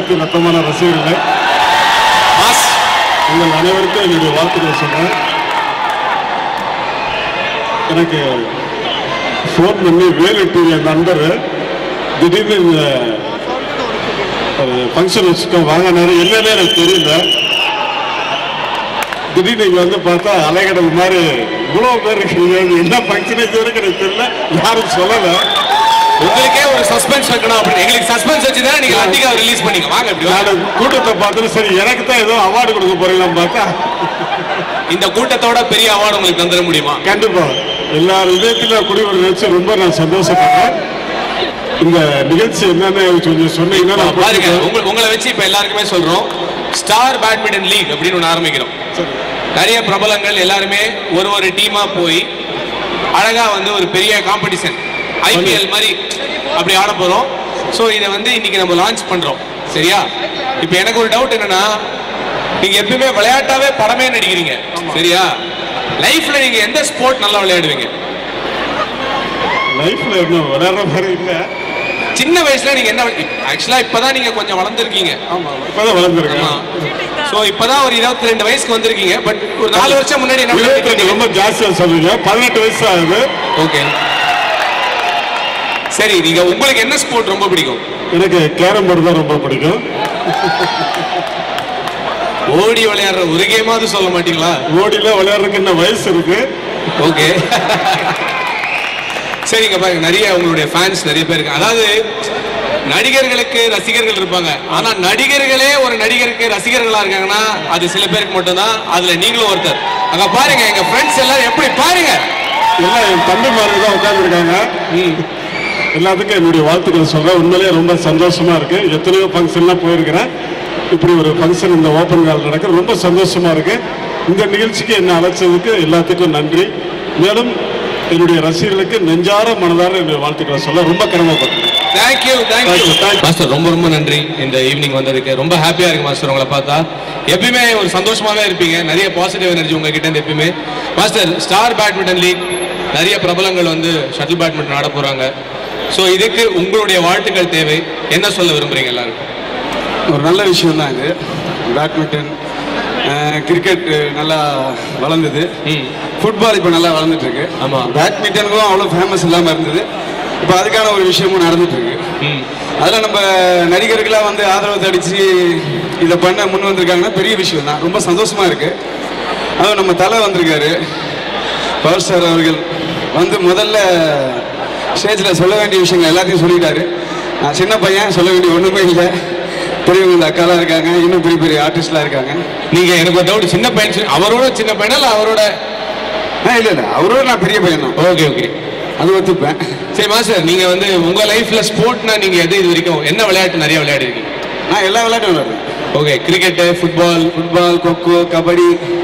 அனைத்து ரத்தமான ரசிகர்களே மாஸ் உங்கள் அனைவருக்கும் என்னுடைய வாழ்த்துக்களை சொல்றேன் எனக்கு ஃபோன் பண்ணி வேலு டிவி நண்பர் திடீர்னு இந்த ஒரு ஃபங்க்ஷன் வச்சுட்டோம் வாங்கினாரு என்னன்னே எனக்கு தெரியல திடீர்னு இங்க வந்து பார்த்தா அலைகடல் மாதிரி இவ்வளோ பேர் இருக்கீங்க இது என்ன ஃபங்க்ஷன் இது வரைக்கும் எனக்கு தெரியல யாரும் சொல்லலை உங்களுக்கே ஒரு சஸ்பென்ஸ் வைக்கணும் அப்படின்னு எங்களுக்கு சஸ்பென்ஸ் வச்சு தான் நீங்க லத்திகா ரிலீஸ் பண்ணீங்க வாங்க இப்படி வாங்க. நான் கூட்டத்தை பார்த்துட்டு சரி எனக்கு தான் ஏதோ அவார்டு கொடுக்க போறீங்களான்னு பார்த்தா இந்த கூட்டத்தோட பெரிய அவார்டு உங்களுக்கு தந்துட முடியுமா கண்டிப்பா எல்லார் இதயத்திலும் குடிவர நினைச்சு ரொம்ப நான் சந்தோஷப்படுறேன் இந்த நிகழ்ச்சி என்னன்னு கொஞ்சம் சொன்னீங்கன்னா நான் பாருங்க புரிஞ்சுக்குவேன். உங்க- உங்களை வச்சு இப்ப எல்லாருக்குமே சொல்றோம் ஸ்டார் பேட்மிண்டன் லீக் அப்படின்னு ஒன்று ஆரம்பிக்கிறோம் நிறைய பிரபலங்கள் எல்லாருமே ஒரு ஒரு டீமா போய் அழகா வந்து ஒரு பெரிய காம்படிஷன் ஐபிஎல் மாதிரி அப்படி ஆட போறோம் ஸோ இதை வந்து இன்னைக்கு நம்ம லான்ச் பண்றோம் சரியா இப்போ எனக்கு ஒரு டவுட் என்னன்னா நீங்க எப்பயுமே விளையாட்டாவே படமே நடிக்கிறீங்க சரியா லைஃப்ல நீங்க எந்த ஸ்போர்ட் நல்லா விளையாடுவீங்க லைஃப்ல இன்னும் விளையாடுற மாதிரி இல்ல சின்ன வயசுல நீங்க என்ன ஆக்சுவலா இப்பதான் நீங்க கொஞ்சம் வளர்ந்துருக்கீங்க ஆமா இப்பதான் வளர்ந்துருக்கேன் ஸோ இப்பதான் ஒரு இருபத்தி ரெண்டு வயசுக்கு வந்திருக்கீங்க பட் ஒரு நாலு வருஷம் முன்னாடி என்ன இருபத்தி பண்ணிட்டு ரொம்ப ஜாஸ்தியா சொல்றீங்க பதினெட்டு வயசு ஆகுது ஓகே சரி நீங்க உங்களுக்கு என்ன ஸ்போர்ட் ரொம்ப பிடிக்கும் எனக்கு கேரம் போர்டு தான் ரொம்ப பிடிக்கும் ஓடி விளையாடுற ஒரு கேமாவது சொல்ல மாட்டீங்களா ஓடில விளையாடுறதுக்கு என்ன வயசு இருக்கு ஓகே சரிங்க பாருங்க நிறைய உங்களுடைய ஃபேன்ஸ் நிறைய பேர் இருக்கு அதாவது நடிகர்களுக்கு ரசிகர்கள் இருப்பாங்க ஆனா நடிகர்களே ஒரு நடிகருக்கு ரசிகர்களா இருக்காங்கன்னா அது சில பேருக்கு மட்டும்தான் அதுல நீங்களும் ஒருத்தர் அங்க பாருங்க எங்க ஃப்ரெண்ட்ஸ் எல்லாரும் எப்படி பாருங்க எல்லாம் என் தம்பிமார்கள் தான் உட்காந்துருக்காங்க எல்லாத்துக்கும் என்னுடைய வாழ்த்துக்கள் சொல்றேன் உண்மையிலேயே ரொம்ப சந்தோஷமா இருக்கு எத்தனையோ ஃபங்க்ஷன்லாம் போயிருக்கிறேன் இப்படி ஒரு ஃபங்க்ஷன் இந்த ஓப்பன் கால் நடக்க ரொம்ப சந்தோஷமா இருக்கு இந்த நிகழ்ச்சிக்கு என்ன அழைச்சதுக்கு எல்லாத்துக்கும் நன்றி மேலும் என்னுடைய ரசிகர்களுக்கு நெஞ்சார மனதார என்னுடைய வாழ்த்துக்களை சொல்ல ரொம்ப கடமைப்படுறேன் thank you Thank you, thank you thank you. Master ரொம்ப ரொம்ப நன்றி இந்த ஈவினிங் வந்ததுக்கு ரொம்ப ஹாப்பியா இருக்கு மாஸ்டர் உங்களை பார்த்தா எப்பயுமே ஒரு சந்தோஷமாவே இருப்பீங்க நிறைய பாசிட்டிவ் எனர்ஜி உங்ககிட்ட இருந்து எப்பயுமே மாஸ்டர் ஸ்டார் பேட்மிண்டன் லீக் நிறைய பிரபலங்கள் வந்து ஷட்டில் பேட்மிண்டன் ஆட போறாங்க ஸோ இதுக்கு உங்களுடைய வாழ்த்துக்கள் தேவை என்ன சொல்ல விரும்புறீங்க எல்லாருக்கும் ஒரு நல்ல விஷயம் தான் இது பேட்மிண்டன் கிரிக்கெட் நல்லா வளர்ந்தது ம் ஃபுட்பால் இப்போ நல்லா வளர்ந்துட்டு இருக்கு ஆமா. பேட்மிண்டனுக்கும் அவ்வளோ ஃபேமஸ் இல்லாமல் இருந்தது இப்போ அதுக்கான ஒரு விஷயமும் நடந்துட்டு இருக்கு ம் அதில் நம்ம நடிகர்களாக வந்து ஆதரவு தடிச்சு இதை பண்ண முன் வந்திருக்காங்கன்னா பெரிய விஷயம் தான் ரொம்ப சந்தோஷமா இருக்கு அதுவும் நம்ம தலை வந்திருக்காரு பவர் ஸ்டார் அவர்கள் வந்து முதல்ல ஸ்டேஜில் சொல்ல வேண்டிய விஷயங்கள் எல்லாத்தையும் சொல்லிட்டாரு நான் சின்ன பையன் சொல்ல வேண்டிய ஒன்றுமே இல்லை பெரியவங்க இந்த அக்காலாம் இருக்காங்க இன்னும் பெரிய பெரிய ஆர்டிஸ்ட்லாம் இருக்காங்க நீங்க எனக்கு ஒரு டவுட் சின்ன பையன் சொன்னீங்க. அவரோட சின்ன பையனா இல்ல அவரோட ஆ இல்லை இல்லை அவரோட நான் பெரிய பையன் தான் ஓகே ஓகே அது ஒத்துப்பேன் சரி மாஸ்டர் நீங்க வந்து உங்க லைஃப்ல ஸ்போர்ட்னா நீங்க எது இது வரைக்கும் என்ன விளையாட்டு நிறைய விளையாடி இருக்கீங்க நான் எல்லா விளையாட்டும் விளையாடுறேன் okay cricket football football kho kho kabaddi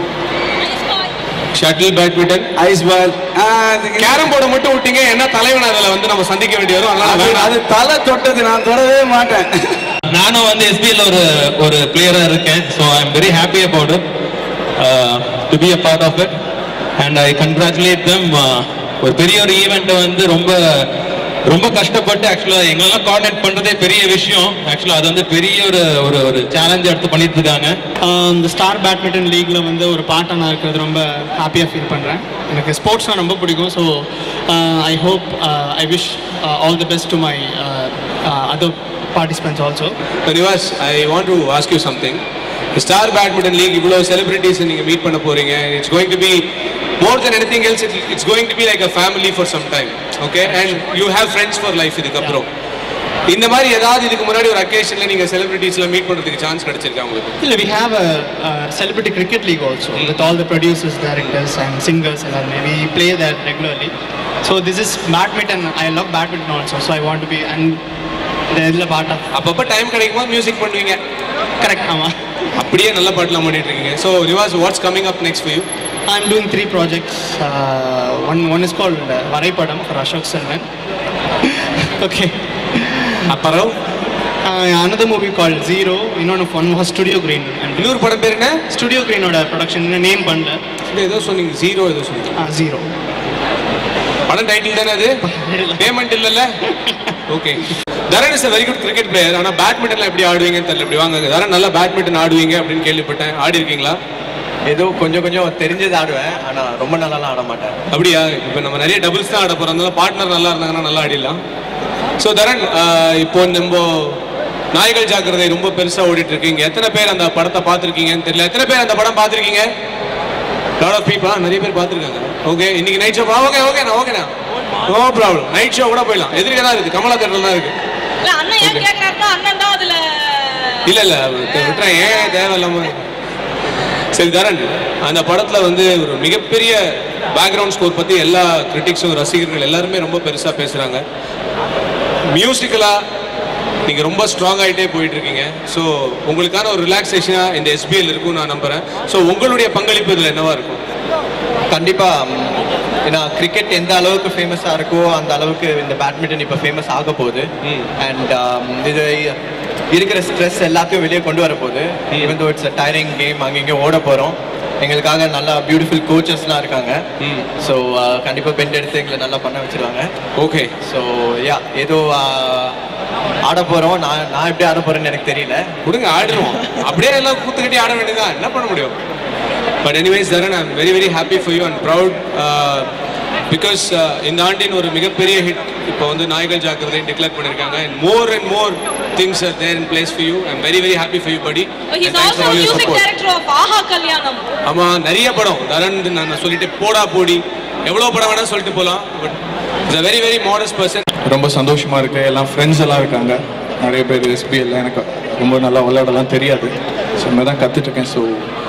shuttle badminton ice ball carrom போர்டை மட்டும் விட்டீங்க என்ன தலைவன் அதில் வந்து நம்ம சந்திக்க வேண்டி வரும் அதனால அது வேணாம். அது தலை தொட்டது நான் தொடவே மாட்டேன் நானும் வந்து எஸ்பிஎல் ஒரு ஒரு பிளேயராக இருக்கேன் so I am very happy about it to be a part of it and I congratulate them ஒரு பெரிய ஒரு ஈவெண்ட்டை வந்து ரொம்ப ரொம்ப கஷ்டப்பட்டு ஆக்சுவலாக எங்களெல்லாம் கோஆர்டினேட் பண்ணுறதே பெரிய விஷயம் ஆக்சுவலாக அது வந்து பெரிய ஒரு ஒரு ஒரு சேலஞ்ச் எடுத்து பண்ணிட்டு இருக்காங்க இந்த ஸ்டார் பேட்மிண்டன் லீக்ல வந்து ஒரு பார்ட்டாக நான் இருக்கிறது ரொம்ப ஹாப்பியாக ஃபீல் பண்ணுறேன் எனக்கு ஸ்போர்ட்ஸ்னால் ரொம்ப பிடிக்கும் so I hope I wish all the best to my other participants also Nivas I want to ask you something star badminton league இவ்வளோ செலிபிரிட்டிஸ் நீங்க மீட் பண்ண போறீங்க it's going to be more then anything else it's going to be like a family for some time okay and you have friends for life இதுக்கப்புறம் இந்த மாதிரி ஏதாவது இதுக்கு முன்னாடி ஒரு அக்கேஷன்ல நீங்க செலிபிரிட்டிஸ்ல மீட் பண்றதுக்கு சான்ஸ் கிடைச்சிருக்கா உங்களுக்கு இல்லை we have a celebrity cricket league also with all the producers directors and singers எல்லாருமே we play that regularly so this is badminton I love badminton also so I want to be and இந்த இதில் part of அப்பப்போ time கிடைக்கும் போது music பண்ணுவீங்க correct ஆமாம் அப்படியே நல்ல பாட்டுலாம் பண்ணிட்டு இருக்கீங்க so Rivas what's coming up next for you I'm doing three projects. Uh, one one is called uh, Varaipadam for Ashok Selvan. okay. அப்புறம் Uh, another movie called Zero. இன்னொன்று one was Studio Green. And இன்னொரு படம் பேர் என்ன Studio Greenோட production இன்னும் name பண்ணல இல்ல, ஏதோ சொன்னீங்க ஜீரோ ஏதோ சொன்னீங்க ஜீரோ படம் டைட்டில் தானே அது பேமெண்ட் இல்லைல்ல okay Tharan is very good cricket player ஆனா பேட்மிண்டன்ல எப்படி ஆடுவீங்கன்னு தெரியல இப்படி வாங்க தரன் நல்லா பேட்மிண்டன் ஆடுவீங்க அப்படின்னு கேள்விப்பட்டேன் ஆடி இருக்கீங்களா ஏதோ கொஞ்சம் கொஞ்சம் தெரிஞ்சது ஆடுவேன் ஆனா ரொம்ப நல்லாலாம் ஆட மாட்டேன் அப்படியா இப்போ நம்ம நிறைய டபுள்ஸ் தான் ஆட போறோம் அதனால பார்ட்னர் நல்லா இருந்தாங்கன்னா நல்லா ஆடிடலாம் ஸோ தரன் ஆஹ், இப்போ நம்ம நாய்கள் ஜாக்கிரதை ரொம்ப பெருசா ஓடிட்டு இருக்கீங்க எத்தனை பேர் அந்த படத்தை பார்த்துருக்கீங்கன்னு தெரியல எத்தனை பேர் அந்த படம் பார்த்துருக்கீங்க லாட் ஆஃப் பீப்புளா நிறைய பேர் பார்த்துருக்காங்க ஓகே இன்னைக்கு நைட் ஷோ ஓகே ஓகேண்ணா ஓகேண்ணா நோ ப்ராப்ளம் நைட் ஷோ கூட போயிடலாம் எதிர்க்க தான் இருக்கு கமலா தேட்டர் தான் இருக்கு இல்ல அண்ணன் ஏன் கேக்குறாருன்னா அண்ணன் தான் அதுல இல்ல இல்ல விட்டுறேன் ஏன் தேவையில்லாம சரி தரன் அந்த படத்துல வந்து ஒரு மிகப்பெரிய பேக்ரவுண்ட் ஸ்கோர் பத்தி எல்லா கிரிட்டிக்ஸும் ரசிகர்கள் எல்லாருமே ரொம்ப பெருசா பேசுறாங்க மியூசிக்கலா நீங்க ரொம்ப ஸ்ட்ராங் ஆயிட்டே போயிட்டு இருக்கீங்க ஸோ உங்களுக்கான ஒரு ரிலாக்ஸேஷனா இந்த எஸ்பிஎல் இருக்கும் நான் நம்புறேன் ஸோ உங்களுடைய பங்களிப்பு இதுல என்னவா இருக்கும் கண்டிப்பா ம், ஏன்னா கிரிக்கெட் எந்த அளவுக்கு ஃபேமஸா இருக்கோ அந்த அளவுக்கு இந்த பேட்மிண்டன் இப்போ ஃபேமஸ் ஆக போகுது அண்ட் இது இருக்கிற ஸ்ட்ரெஸ் எல்லாத்தையும் வெளியே கொண்டு வர போகுது even though it's tiering game அங்கங்கே ஓட போறோம் எங்களுக்காக நல்லா பியூட்டிஃபுல் கோச்சஸ்லாம் இருக்காங்க ஸோ கண்டிப்பா பெண்ட் எடுத்து எங்களை நல்லா பண்ண வச்சிருவாங்க ஓகே ஸோ யா ஏதோ ஆஹ், ஆட போறோம் நான் நான் எப்படி ஆட போறேன்னு எனக்கு தெரியல கொடுங்க ஆடுவோம் அப்படியே எல்லாம் கூத்துக்கிட்டே ஆட வேண்டியதுதான் என்ன பண்ண முடியும் but anyways Tharan I'm very very happy for you and proud because இந்த ஆண்டின் ஒரு மிகப்பெரிய ஹிட் இப்போ வந்து நாய்கள் ஜாக்கிரதை டிக்ளேர் பண்ணியிருக்காங்க and more and more things are there in place for you I'm very very happy for you buddy his also music director of Aaha Kalyanam ஆமா நிறைய படம் தரன் நான் சொல்லிட்டு போடா போடி எவ்வளோ படம் வேணா சொல்லிட்டு போகலாம் but it's a very very modest person ரொம்ப சந்தோஷமா இருக்கு எல்லாம் ஃப்ரெண்ட்ஸ் எல்லாம் இருக்காங்க நிறைய பேர் எஸ்பிஎல் எனக்கு ரொம்ப நல்லா விளையாடலாம் தெரியாது ஸோ இங்கே தான் கற்றுட்டு இருக்கேன் so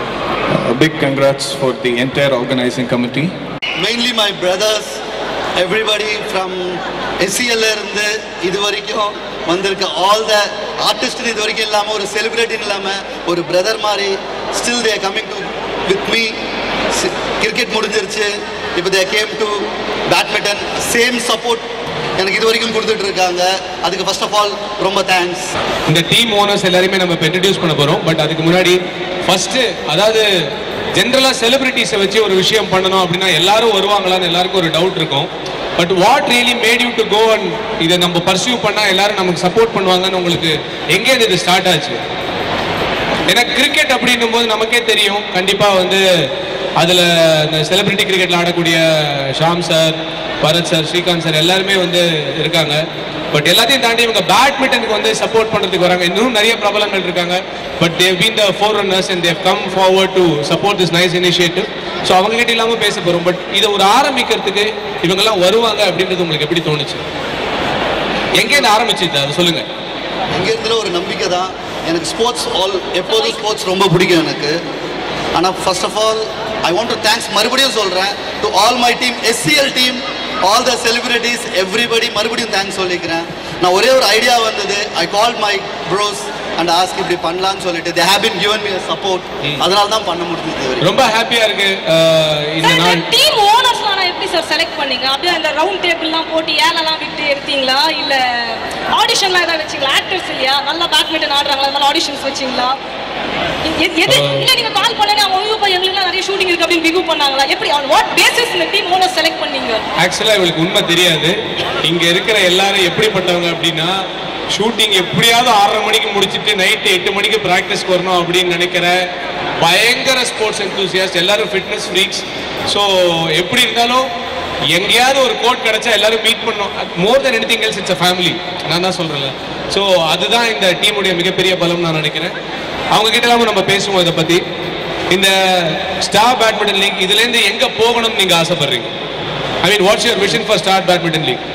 big congrats for the entire organizing committee mainly my brothers everybody from எஸ்சிஎல்ல இருந்து இது வரைக்கும் வந்திருக்க ஆல் த ஆர்டிஸ்ட் இது வரைக்கும் இல்லாமல் ஒரு செலிபிரிட்டின்னு இல்லாமல் ஒரு பிரதர் மாதிரி still they coming to with me cricket முடிஞ்சிருச்சு இப்போ they came to badminton same support எனக்கு இது வரைக்கும் கொடுத்துட்டு இருக்காங்க அதுக்கு ஃபர்ஸ்ட் ஆஃப் ஆல் ரொம்ப தேங்க்ஸ் இந்த டீம் ஓனர்ஸ் எல்லாரையுமே நம்ம இப்போ இன்ட்ரடியூஸ் பண்ண போகிறோம் பட் அதுக்கு முன்னாடி ஃபர்ஸ்ட் அதாவது ஜென்ரலாக செலிபிரிட்டிஸை வச்சு ஒரு விஷயம் பண்ணணும் அப்படின்னா எல்லாரும் வருவாங்களான்னு எல்லாருக்கும் ஒரு டவுட் இருக்கும் but what really made you to go and இதை நம்ம பர்சியூ பண்ணால் எல்லாரும் நமக்கு சப்போர்ட் பண்ணுவாங்கன்னு உங்களுக்கு எங்கேருந்து இது ஸ்டார்ட் ஆச்சு ஏன்னா கிரிக்கெட் அப்படின்னும் போது நமக்கே தெரியும் கண்டிப்பாக வந்து அதில் இந்த செலிபிரிட்டி கிரிக்கெட்டில் ஆடக்கூடிய Shaam sir Bharath sir Srikanth sir எல்லாருமே வந்து இருக்காங்க பட் எல்லாத்தையும் தாண்டி இவங்க பேட்மிண்டனுக்கு வந்து சப்போர்ட் பண்ணுறதுக்கு வராங்க இன்னும் நிறைய பிரபலங்கள் இருக்காங்க but they've been the forerunners and they've come forward to support this nice initiative so அவங்க கிட்ட இல்லாமல் பேச போகிறோம் பட் இதை ஒரு ஆரம்பிக்கிறதுக்கு இவங்கெல்லாம் வருவாங்க அப்படின்றது உங்களுக்கு எப்படி தோணுச்சு எங்கேருந்து ஆரம்பிச்சிது அதை சொல்லுங்கள் இங்கேருந்துல ஒரு நம்பிக்கை தான் எனக்கு ஸ்போர்ட்ஸ் ஆல் எப்போதும் ஸ்போர்ட்ஸ் ரொம்ப பிடிக்கும் எனக்கு ஆனால் first of all I want to thanks மறுபடியும் சொல்கிறேன் to all my team SCL team all the celebrities everybody மறுபடியும் தேங்க்ஸ் சொல்லிக்கிறேன் நான் ஒரே ஒரு ஐடியா வந்தது I call my bros and ask இப்படி பண்ணலாம்னு சொல்லிட்டு they have been given me a support அதனால தான் பண்ண முடிஞ்சது இது வரைக்கும். ரொம்ப ஹாப்பியா இருக்கு அஹ், இந்த நாள் டீம் ஓனர்ஸ்லாம் நான் எப்படி சார் செலக்ட் பண்ணீங்க அப்படியே அந்த ரவுண்ட் டேபிள்லாம் போட்டு ஏலெல்லாம் விட்டு எடுத்தீங்களா இல்ல ஆடிஷன்லாம் ஏதாவது வச்சீங்களா ஆக்டர்ஸ் இல்லையா நல்லா பேட்மிண்டன் ஆடுறாங்களா அதனால ஆடிஷன்ஸ் வச்சீங்களா எ- எது இல்ல நீங்க கால் பண்ணனே அவங்க ஐயோ பா, எங்களுக்குலாம் நிறைய ஷூட்டிங் இருக்கு அப்படின்னு பிகு பண்ணாங்களா எப்படி ஆன் வாட் பேசிஸ் இந்த டீம் ஓனர் செலக்ட் பண்ணீங்க ஆக்சுவலா இவளுக்கு உண்மை தெரியாது இங்க இருக்கிற எல்லாரும் எப்படிப்பட்டவங்க அப்படின்னா ஷூட்டிங் எப்படியாவது ஆறரை மணிக்கு முடிச்சிட்டு நைட்டு எட்டு மணிக்கு ப்ராக்டிஸ்க்கு வரணும் அப்படின்னு நினைக்கிற பயங்கர ஸ்போர்ட்ஸ் என்தூசியாஸ்ட் எல்லாரும் ஃபிட்னஸ் ஃப்ரீக்ஸ் ஸோ எப்படி இருந்தாலும் எங்கேயாவது ஒரு கோட் கிடைச்சா எல்லாரும் மீட் பண்ணோம் more then anything else it's a family நான் தான் சொல்றேன்ல ஸோ அதுதான் இந்த டீமுடைய மிகப்பெரிய பலம் நான் நினைக்கிறேன் அவங்க கிட்ட இல்லாம நம்ம பேசுவோம் இதை பத்தி இந்த ஸ்டார் பேட்மிண்டன் லீக் இதுலேருந்து எங்க போகணும்னு நீங்க ஆசைப்படுறீங்க I mean what's your vision for star badminton league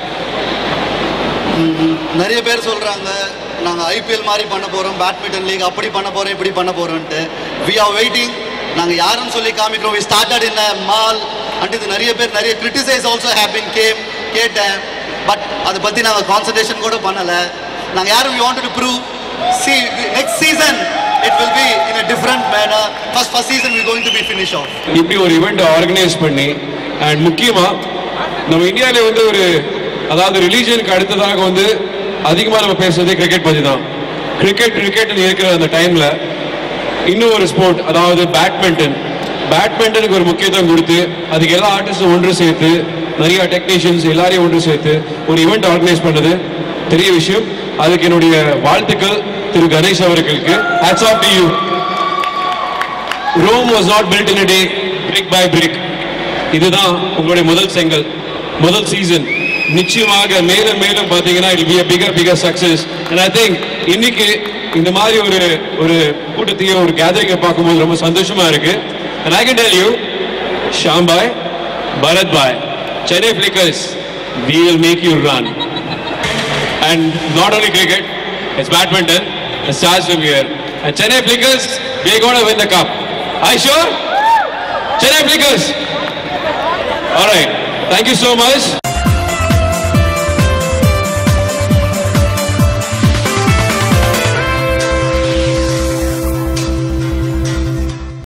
நிறைய பேர் சொல்கிறாங்க நாங்கள் ஐபிஎல் மாதிரி பண்ண போகிறோம் பேட்மிண்டன் லீக் அப்படி பண்ண போகிறோம் இப்படி பண்ண போகிறோன்ட்டு வி ஆர் வெயிட்டிங் நாங்கள் யாருன்னு சொல்லி காமிக்கிறோம் we started in mall and இது நிறைய பேர் நிறைய criticize also have been came கேட்டேன் பட் அதை பற்றி நாங்கள் கான்சன்ட்ரேஷன் கூட பண்ணலை நாங்கள் யாரும் we want to prove see next season it will be in a different manner first first season we going to be finish off இப்படி ஒரு இவெண்ட் ஆர்கனைஸ் பண்ணி அண்ட் முக்கியமா நம்ம இந்தியாவில வந்து ஒரு அதாவது ரிலீஜனுக்கு அடுத்ததாக வந்து அதிகமா நம்ம பேசுறதே கிரிக்கெட் பத்தி தான் கிரிக்கெட் கிரிக்கெட் இருக்கிற அந்த டைம்ல இன்னும் ஒரு ஸ்போர்ட் அதாவது பேட்மிண்டன் பேட்மிண்டனுக்கு ஒரு முக்கியத்துவம் கொடுத்து அதுக்கு எல்லா ஆர்டிஸ்டும் ஒன்று சேர்த்து நிறைய டெக்னீஷியன்ஸ் எல்லாரையும் ஒன்று சேர்த்து ஒரு ஈவெண்ட் ஆர்கனைஸ் பண்ணது பெரிய விஷயம் அதுக்கு என்னுடைய வாழ்த்துக்கள் திரு கணேஷ் அவர்களுக்கு hats off to you Rome was not built in a day brick by brick இதுதான் உங்களுடைய முதல் செங்கல் முதல் சீசன் நிச்சயமாக மேலும் மேலும் பார்த்தீங்கன்னா it be a bigger bigger success and i think இன்னைக்கு இந்த மாதிரி ஒரு ஒரு கூட்டத்தையும் ஒரு கேதரிங்கை பார்க்கும்போது ரொம்ப சந்தோஷமா இருக்கு and i can tell you Shaam bhai Bharath bhai Chennai flickers we will make you run and not only cricket it's badminton it starts from here and chennai flickers they're going to win the cup are you sure chennai flickers all right thank you so much